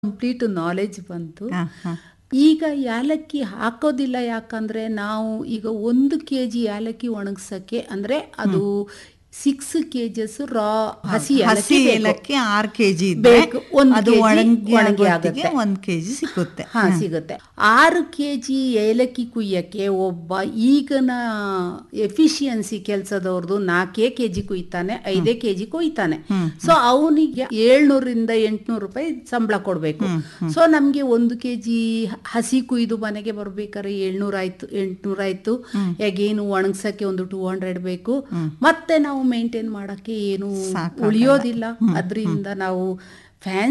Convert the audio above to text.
Complete knowledge ಬಂತು ಹಾ, ಹಾ. ಈಗ ಯಾಲಕ್ಕಿ ಹಾಕೋದಿಲ್ಲ ಯಾಕಂದ್ರೆ ನಾವು ಈಗ ಒಂದು ಕೆ ಜಿ ಯಾಲಕ್ಕಿ ಒಣಗ್ಸಕ್ಕೆ ಅಂದ್ರೆ ಅದು ಸಿಕ್ಸ್ ಕೆಜಸ್ ರಾ ಹಸಿ ಹಸಿ ಏಲಕ್ಕಿ ಬೇಕು. ಏಲಕ್ಕಿ ಆರ್ ಕೆಜಿ ಇದ್ರೆ ಬೇಕು. ಒಂದ್ ಅದು kg ಒಣಗಿ ಒಣಗಿ ಆಗೋತ್ತಿಗೆ ಆಗುತ್ತೆ. ಒಂದ್ ಕೆಜಿ ಸಿಕ್ಕುತ್ತೆ ಹಾ ಸಿಗುತ್ತೆ ಆರು ಕೆ ಜಿ ಏಲಕ್ಕಿ ಕುಯ್ಯಕ್ಕೆ ಒಬ್ಬ ಈಗಿನ ಎಫಿಷಿಯನ್ಸಿ ಕೆಲಸದವ್ರದ್ದು ನಾಲ್ಕೇ ಕೆ ಜಿ ಕುಯ್ತಾನೆ ಐದೇ ಕೆ ಜಿ ಕೊಯ್ತಾನೆ ಸೊ ಅವನಿಗೆ ಏಳ್ನೂರಿಂದ ಎಂಟ್ನೂರು ರೂಪಾಯಿ ಸಂಬಳ ಕೊಡಬೇಕು ಸೊ ನಮಗೆ ಒಂದು ಕೆ ಜಿ ಹಸಿ ಕುಯ್ದು ಮನೆಗೆ ಬರ್ಬೇಕಾದ್ರೆ ಏಳ್ನೂರ ಆಯ್ತು ಎಂಟ್ನೂರ ಆಯ್ತು ಹೇಗೇನು ಒಣಗ್ಸಕ್ಕೆ ಒಂದು ಟೂ ಹಂಡ್ರೆಡ್ ಬೇಕು ಮತ್ತೆ ನಾವು ಮೇಂಟೈನ್ ಮಾಡಕ್ಕೆ ಏನು ಸಾಕಾಗಲ್ಲ. ಉಳಿಯೋದಿಲ್ಲ ಅದರಿಂದ ನಾವು ಫ್ಯಾನ್